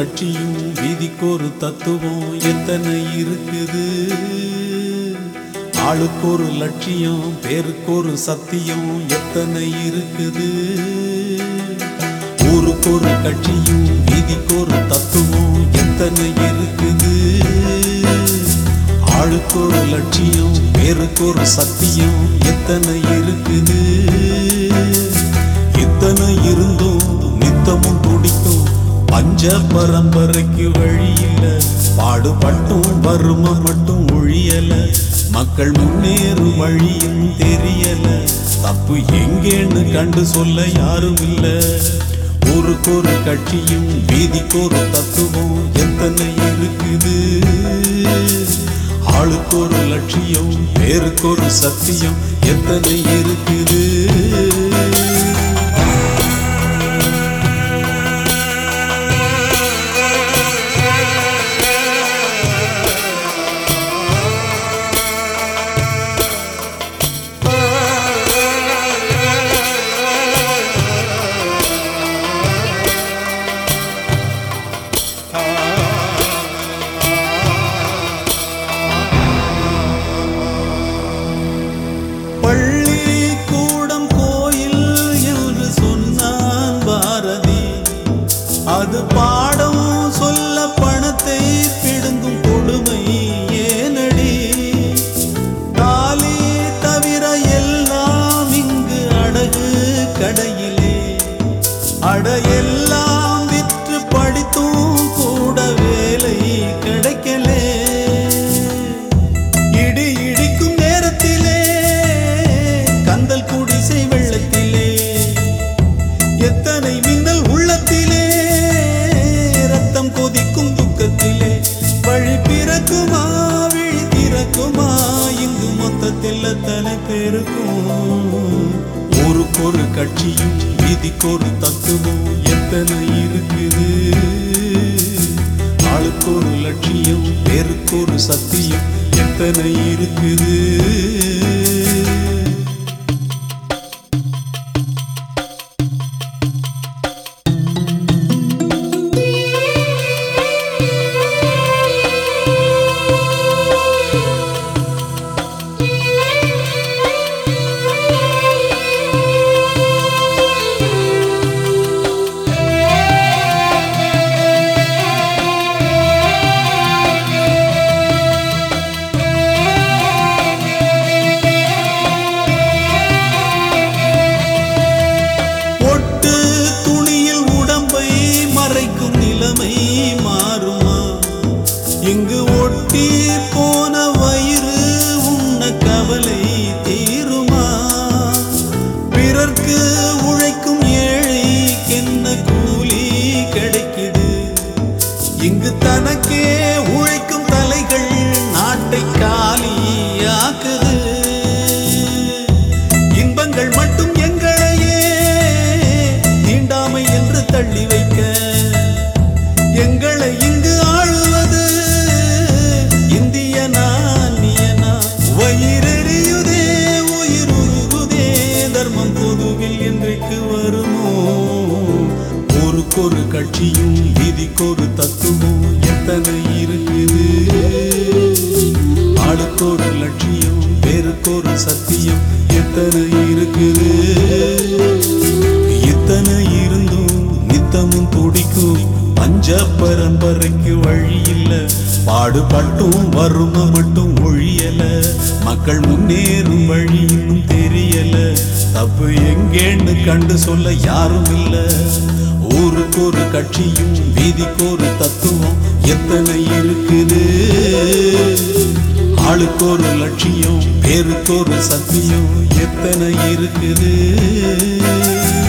கட்சியும் வீதிக்கொரு தத்துவம் எத்தனை இருக்குது ஆளுக்கொரு லட்சியம் பேருக்கொரு சத்தியம் எத்தனை இருக்குது ஊருக்கொரு கட்சியும் வீதிக்கொரு தத்துவம் எத்தனை இருக்குது ஆளுக்கொரு லட்சியம் பேருக்கொரு சத்தியம் எத்தனை இருக்குது இத்தனை இருந்தும் நித்தமும் துடிக்கும் பஞ்ச பரம்பரைக்கு வழி இல்ல பாடுபட்டும் வறுமை மட்டும் ஒழியல மக்கள் முன்னேறும் வழியும் தெரியல தப்பு எங்கேன்னு கண்டு சொல்ல யாரும் இல்ல ஊருக்கொரு கட்சியும் வீதிக்கொரு தத்துவம் எத்தனை இருக்குது ஆளுக்கொரு லட்சியம் பேருக்கொரு சத்தியம் எத்தனை இருக்குது பள்ளி கூடம் கோயில் என்று சொன்னான் பாரதி அது பாடம் சொல்ல பணத்தை பிடுங்கும் கொடுமை ஏனடி தாலி தவிர எல்லாம் இங்கு அடகு கடையிலே அட எல்லாம் விற்று படித்தும் கூட வேலை கிடைக்கலே இடி இடிக்கும் நேரத்திலே கந்தல் குடிசை வெள்ளத்திலே எத்தனை மின்னல் உள்ளத்திலே ரத்தம் கொதிக்கும் துக்கத்திலே வழி பிறக்குமா விழி திறக்குமா இங்கு மொத்தத்தில் அத்தனை பேருக்கும் ஊருக்கொரு கட்சியும் வீதிக்கொரு தத்துவம் எத்தனை இருக்குது ஆளுக்கொரு லட்சியம் பேருக்கொரு சத்தியம் எத்தனை இருக்குது ஒட்டு துணியில் உடம்பை மறைக்கும் நிலைமை மாறுமா இங்கு ஒட்டி போன வயிறு உண்ண கவலை தீருமா பிறர்க்கு உழைக்கும் ஏழைக்கென்ன கூலி கிடைக்குது இங்கு தனக்கே உழைக்கும் தலைகள் நாட்டை காலியாக்குது இன்பங்கள் மட்டும் எங்களையே தீண்டாமை என்று தள்ளி வைக்க எங்களை இங்கு ஆளுவது இந்தியனா நீயனா வயிறெறியுதே உயிர் உருகுதே தர்மம் பொதுவில் என்றைக்கு வருமோ ஊருக்கொரு கட்சியும் வீதிக்கொரு தத்துவம் எத்தனை இருக்குது ஆளுக்கொரு லட்சியம் பேருக்கொரு சத்தியம் எத்தனை இருக்குது இத்தனை இருந்தும் நித்தமும் துடிக்கும் பஞ்ச பரம்பரைக்கு வழி இல்ல பாடுபட்டும் வறுமை மட்டும் ஒழியல மக்கள் முன்னேறும் வழி இன்னும் தெரியல தப்பு எங்கேன்னு கண்டு சொல்ல யாரும் இல்ல ஊருக்கு ஒரு கட்சியும் வீதிக்கு ஒரு தத்துவம் எத்தனை இருக்குது ஆளுக்கு ஒரு லட்சியம் பேருக்கு ஒரு சத்தியம் எத்தனை இருக்குது